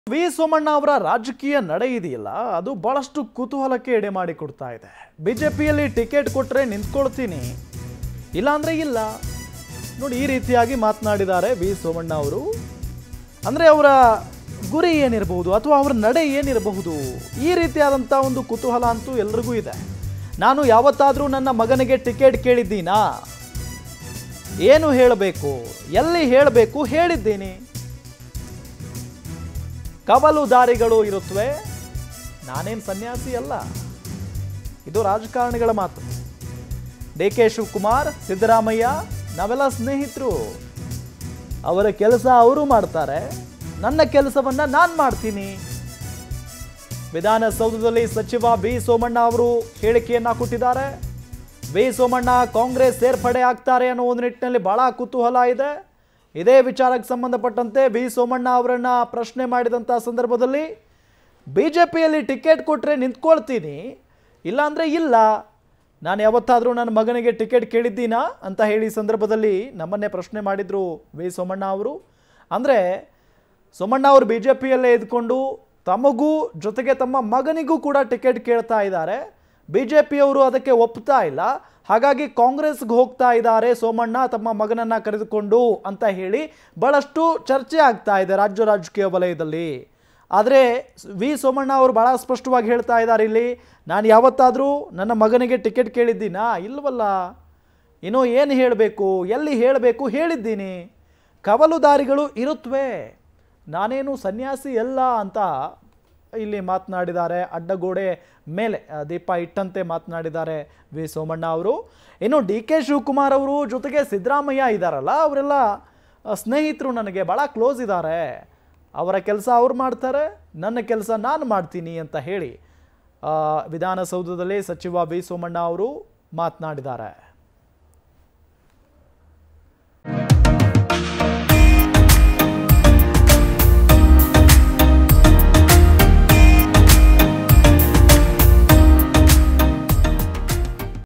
V Somanna ಅವರ ರಾಜಕೀಯ ನಡೆ ಇದೆಯಲ್ಲ ಅದು ಬಹಳಷ್ಟು ಕುತೂಹಲಕ್ಕೆ ಎಡೆ ಮಾಡಿ ಕೊಡ್ತಾ ಇದೆ ಬಿಜೆಪಿಯಲ್ಲಿ ಟಿಕೆಟ್ ಕೊಟ್ಟರೆ ನಿಂತ್ಕೊಳ್ತೀನಿ ಇಲ್ಲಾಂದ್ರೆ ಇಲ್ಲ ನೋಡಿ ಈ ರೀತಿಯಾಗಿ ಮಾತನಾಡಿದ್ದಾರೆ ವಿ ಸೋಮಣ್ಣ ಅವರು ಅಂದರೆ ಅವರ ಗುರಿ ಏನಿರಬಹುದು ಅಥವಾ ಅವರ ನಡೆ ಏನಿರಬಹುದು ಈ ರೀತಿಯಾದಂಥ ಒಂದು ಕುತೂಹಲ ಅಂತೂ ಎಲ್ರಿಗೂ ಇದೆ ನಾನು ಯಾವತ್ತಾದರೂ ನನ್ನ ಮಗನಿಗೆ ಟಿಕೆಟ್ ಕೇಳಿದ್ದೀನಾ ಏನು ಹೇಳಬೇಕು ಎಲ್ಲಿ ಹೇಳಬೇಕು ಹೇಳಿದ್ದೀನಿ ಕವಲುದಾರಿಗಳು ಇರುತ್ತವೆ ನಾನೇನು ಸನ್ಯಾಸಿ ಅಲ್ಲ ಇದು ರಾಜಕಾರಣಿಗಳ ಮಾತು ಡಿ ಕೆ ಶಿವಕುಮಾರ್ ಸಿದ್ದರಾಮಯ್ಯ ನಾವೆಲ್ಲ ಸ್ನೇಹಿತರು ಅವರ ಕೆಲಸ ಅವರು ಮಾಡ್ತಾರೆ ನನ್ನ ಕೆಲಸವನ್ನ ನಾನು ಮಾಡ್ತೀನಿ ವಿಧಾನಸೌಧದಲ್ಲಿ ಸಚಿವ ಬಿ ಸೋಮಣ್ಣ ಅವರು ಹೇಳಿಕೆಯನ್ನ ಕೊಟ್ಟಿದ್ದಾರೆ ಬಿ ಸೋಮಣ್ಣ ಕಾಂಗ್ರೆಸ್ ಸೇರ್ಪಡೆ ಆಗ್ತಾರೆ ಅನ್ನೋ ಒಂದು ನಿಟ್ಟಿನಲ್ಲಿ ಬಹಳ ಕುತೂಹಲ ಇದೆ ಇದೇ ವಿಚಾರಕ್ಕೆ ಸಂಬಂಧಪಟ್ಟಂತೆ ಬಿ ಸೋಮಣ್ಣ ಅವರನ್ನ ಪ್ರಶ್ನೆ ಮಾಡಿದಂಥ ಸಂದರ್ಭದಲ್ಲಿ ಬಿ ಜೆ ಪಿಯಲ್ಲಿ ಟಿಕೆಟ್ ಕೊಟ್ಟರೆ ನಿಂತ್ಕೊಳ್ತೀನಿ ಇಲ್ಲಾಂದರೆ ಇಲ್ಲ ನಾನು ಯಾವತ್ತಾದರೂ ನನ್ನ ಮಗನಿಗೆ ಟಿಕೆಟ್ ಕೇಳಿದ್ದೀನಾ ಅಂತ ಹೇಳಿ ಸಂದರ್ಭದಲ್ಲಿ ನಮ್ಮನ್ನೇ ಪ್ರಶ್ನೆ ಮಾಡಿದರು ವಿ ಸೋಮಣ್ಣ ಅವರು ಅಂದರೆ ಸೋಮಣ್ಣ ಅವರು ಬಿ ಜೆ ಪಿಯಲ್ಲೇ ಇದ್ಕೊಂಡು ತಮಗೂ ಜೊತೆಗೆ ತಮ್ಮ ಮಗನಿಗೂ ಕೂಡ ಟಿಕೆಟ್ ಕೇಳ್ತಾ ಇದ್ದಾರೆ ಬಿ ಜೆ ಪಿಯವರು ಅದಕ್ಕೆ ಒಪ್ತಾ ಇಲ್ಲ ಹಾಗಾಗಿ ಕಾಂಗ್ರೆಸ್ಗೆ ಹೋಗ್ತಾ ಇದ್ದಾರೆ ಸೋಮಣ್ಣ ತಮ್ಮ ಮಗನನ್ನ ಕರೆದುಕೊಂಡು ಅಂತ ಹೇಳಿ ಬಹಳಷ್ಟು ಚರ್ಚೆ ಆಗ್ತಾ ಇದೆ ರಾಜ್ಯ ರಾಜಕೀಯ ವಲಯದಲ್ಲಿ ಆದರೆ ವಿ ಸೋಮಣ್ಣ ಅವರು ಭಾಳ ಸ್ಪಷ್ಟವಾಗಿ ಹೇಳ್ತಾ ಇದ್ದಾರೆ ಇಲ್ಲಿ ನಾನು ಯಾವತ್ತಾದರೂ ನನ್ನ ಮಗನಿಗೆ ಟಿಕೆಟ್ ಕೇಳಿದ್ದೀನಾ ಇಲ್ವಲ್ಲ ಇನ್ನೂ ಏನು ಹೇಳಬೇಕು ಎಲ್ಲಿ ಹೇಳಬೇಕು ಹೇಳಿದ್ದೀನಿ ಕವಲುದಾರಿಗಳು ಇರುತ್ತವೆ ನಾನೇನು ಸನ್ಯಾಸಿ ಅಲ್ಲ ಅಂತ ಇಲ್ಲಿ ಮಾತನಾಡಿದ್ದಾರೆ ಅಡ್ಡಗೋಡೆ ಮೇಲೆ ಆ, ದೀಪ ಇಟ್ಟಂತೆ ಮಾತನಾಡಿದ್ದಾರೆ ವಿ ಸೋಮಣ್ಣ ಅವರು ಇನ್ನು ಡಿ ಕೆ ಶಿವಕುಮಾರ್ ಅವರು ಜೊತೆಗೆ ಸಿದ್ದರಾಮಯ್ಯ ಇದ್ದಾರಲ್ಲ ಅವರೆಲ್ಲ ಆ, ಸ್ನೇಹಿತರು ನನಗೆ ಭಾಳ ಕ್ಲೋಸ್ ಇದ್ದಾರೆ ಅವರ ಕೆಲಸ ಅವ್ರು ಮಾಡ್ತಾರೆ ನನ್ನ ಕೆಲಸ ನಾನು ಮಾಡ್ತೀನಿ ಅಂತ ಹೇಳಿ ಆ, ವಿಧಾನಸೌಧದಲ್ಲಿ ಸಚಿವ ವಿ ಸೋಮಣ್ಣ ಅವರು ಮಾತನಾಡಿದ್ದಾರೆ